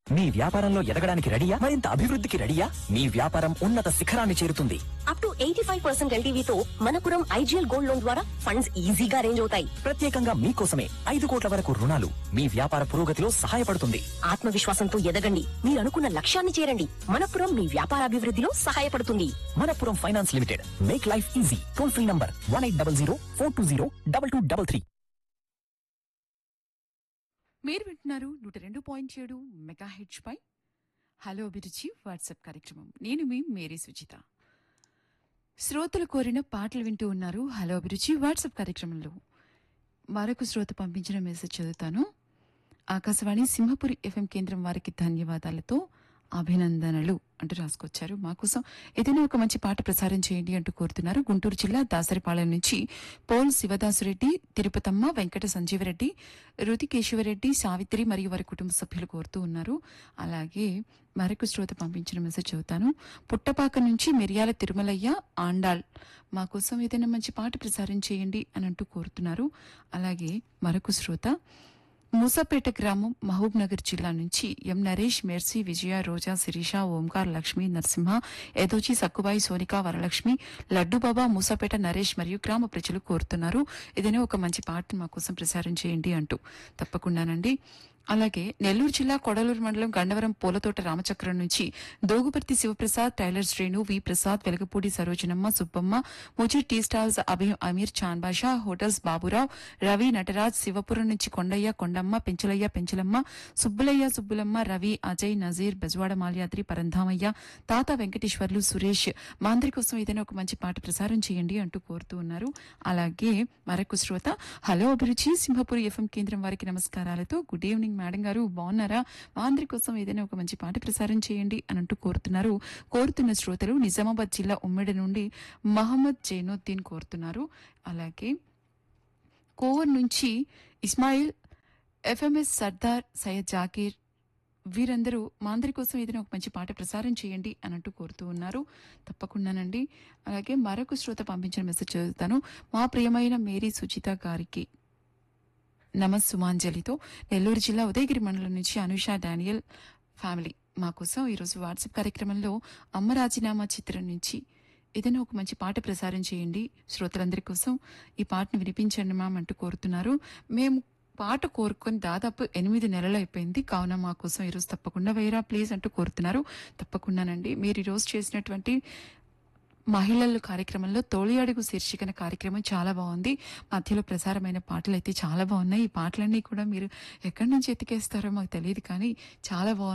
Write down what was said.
మీ వ్యాపారంలో ఎదగడానికి రెడీయా మరింత అభివృద్ధికి రెడీయా మీ వ్యాపారం ఉన్నత శిఖరాన్ని చేరుతుంది up to eighty five percent ఎల్టీవీతో మనపురం ఐజీఎల్ గోల్డ్ లోన్ ద్వారా ఫండ్స్ ఈజీగా అరేంజ్ అవుతాయి ప్రత్యేకంగా మీకోసమే ఐదు కోట్ల వరకు రుణాలు మీ వ్యాపార పురోగతిలో సహాయపడుతుంది ఆత్మవిశ్వాసంతో ఎదగండి మీరు అనుకున్న లక్ష్యాన్ని చేరండి మనపురం మీ వ్యాపార అభివృద్ధిలో సహాయపడుతుంది Manappuram finance limited make life easy toll free number one eight double zero four two zero double two double three మీరు వింటున్నారు నూట రెండు పాయింట్ ఏడు మెగా హెచ్ పై హలో అభిరుచి వాట్సాప్ కార్యక్రమం నేను మీ మేరీ సుచిత శ్రోతలు కోరిన పాటలు వింటూ ఉన్నారు హలో అభిరుచి వాట్సాప్ కార్యక్రమంలో మరొక శ్రోత పంపించిన మెసేజ్ చదువుతాను ఆకాశవాణి సింహపురి ఎఫ్ఎం కేంద్రం వారికి ధన్యవాదాలతో అభినందనలు అంటూ రాసుకొచ్చారు మా కోసం ఏదైనా ఒక మంచి పాట ప్రసారం చేయండి అంటూ కోరుతున్నారు గుంటూరు జిల్లా దాసరిపాలెం నుంచి పోల్ శివదాసురెడ్డి తిరుపతమ్మ వెంకట సంజీవరెడ్డి రుతికేశవరెడ్డి సావిత్రి మరియు వారి కుటుంబ సభ్యులు కోరుతూ ఉన్నారు అలాగే మరొక శ్రోత పంపించిన మెసేజ్ చదువుతాను పుట్టపాక నుంచి మిరియాల తిరుమలయ్య ఆండాల్ మా కోసం ఏదైనా మంచి పాట ప్రసారం చేయండి అని అంటూ కోరుతున్నారు అలాగే మరొక శ్రోత మూసాపేట గ్రామం మహబూబ్ నగర్ జిల్లా నుంచి ఎం నరేష్ మెర్సీ విజయ రోజా శిరీష ఓంకార్ లక్ష్మి నరసింహ ఎదోచి సక్కుబాయి సోనిక వరలక్ష్మి లడ్డుబాబా మూసాపేట నరేష్ మరియు గ్రామ ప్రజలు కోరుతున్నారు ఏదైనా ఒక మంచి పాటను మా కోసం ప్రసారం చేయండి అంటూ తప్పకుండానండి అలాగే నెల్లూరు జిల్లా కొడలూరు మండలం గండవరం పూలతోట రామచక్రం నుంచి దోగుపర్తి శివప్రసాద్ టైలర్ శ్రేణు వి ప్రసాద్ వెలగపూడి సరోజనమ్మ సుబ్బమ్మ ముజీ tea stalls Abhi Amir Khan Basha hotels Baburao Ravi Nataraj Sivapuram నుంచి కొండయ్య కొండమ్మ పెంచలయ్య పెంచలమ్మ సుబ్బులయ్య సుబ్బులమ్మ రవి అజయ్ నజీర్ బెజవాడ మాల్యాద్రి పరంధామయ్య తాత వెంకటేశ్వర్లు సురేష్ మా అందరి కోసం ఏదైనా ఒక మంచి పాట ప్రసారం చేయండి అంటూ కోరుతూ ఉన్నారు అలాగే మరొక శ్రోత హలో అభిరుచి సింహపురి ఎఫ్ఎం కేంద్రం వారికి నమస్కారాలతో గుడ్ ఈవినింగ్ మేడం గారు బాగున్నారా మా అందరి కోసం ఏదైనా ఒక మంచి పాట ప్రసారం చేయండి అని అంటూ కోరుతున్నారు కోరుతున్న శ్రోతలు నిజామాబాద్ జిల్లా ఉమ్మడి నుండి మహమ్మద్ జైనుద్దీన్ కోరుతున్నారు అలాగే కోవర్ నుంచి ఇస్మాయిల్ ఎఫ్ఎంఎస్ సర్దార్ సయ్యద్ జాకీర్ వీరందరూ మా అందరి కోసం ఏదైనా ఒక మంచి పాట ప్రసారం చేయండి అని అంటూ కోరుతూ ఉన్నారు తప్పకుండానండి అలాగే మరొక శ్రోత పంపించిన మెసేజ్ చదువుతాను మా ప్రియమైన మేరీ సుచిత గారికి నమస్సుమాంజలితో నెల్లూరు జిల్లా ఉదయగిరి మండలం నుంచి అనుష డానియల్ ఫ్యామిలీ మా కోసం ఈరోజు వాట్సాప్ కార్యక్రమంలో అమ్మ రాజీనామా చిత్రం నుంచి ఏదైనా ఒక మంచి పాట ప్రసారం చేయండి శ్రోతలందరి కోసం ఈ పాటను వినిపించండి మ్యామ్ అంటూ కోరుతున్నారు మేము పాట కోరుకొని దాదాపు ఎనిమిది నెలలు అయిపోయింది కావున మా కోసం ఈరోజు తప్పకుండా వేరా ప్లీజ్ అంటూ కోరుతున్నారు తప్పకుండానండి మీరు ఈరోజు చేసినటువంటి మహిళల కార్యక్రమంలో తొలి అడుగు శీర్షికన కార్యక్రమం చాలా బాగుంది మధ్యలో ప్రసారమైన పాటలు అయితే చాలా బాగున్నాయి ఈ పాటలన్నీ కూడా మీరు ఎక్కడి నుంచి ఎతికేస్తారో మాకు తెలియదు కానీ చాలా బాగున్నాయి